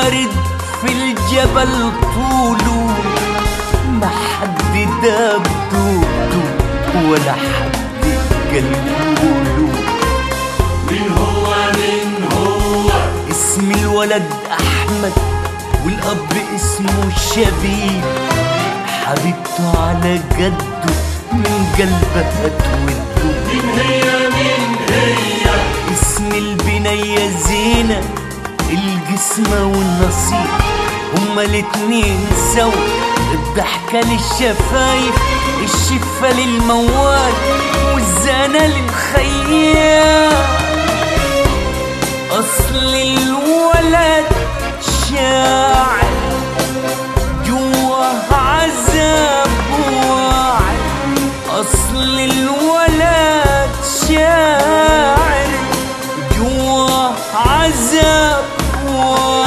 ورد في الجبل طوله ما حد داب دوبته ولا حد قلبوله من هو من هو اسم الولد احمد والاب اسمه شبيب حبيبته على جده من قلبها توده من هي من هي اسم البنية زينة الجسمة والنصيب هما الاتنين سوا الضحكة للشفايف الشفة للموال والزانة للخيال أصل الولد شاعر جواه عذاب واعر أصل الولد شاعر جواه عذاب واعر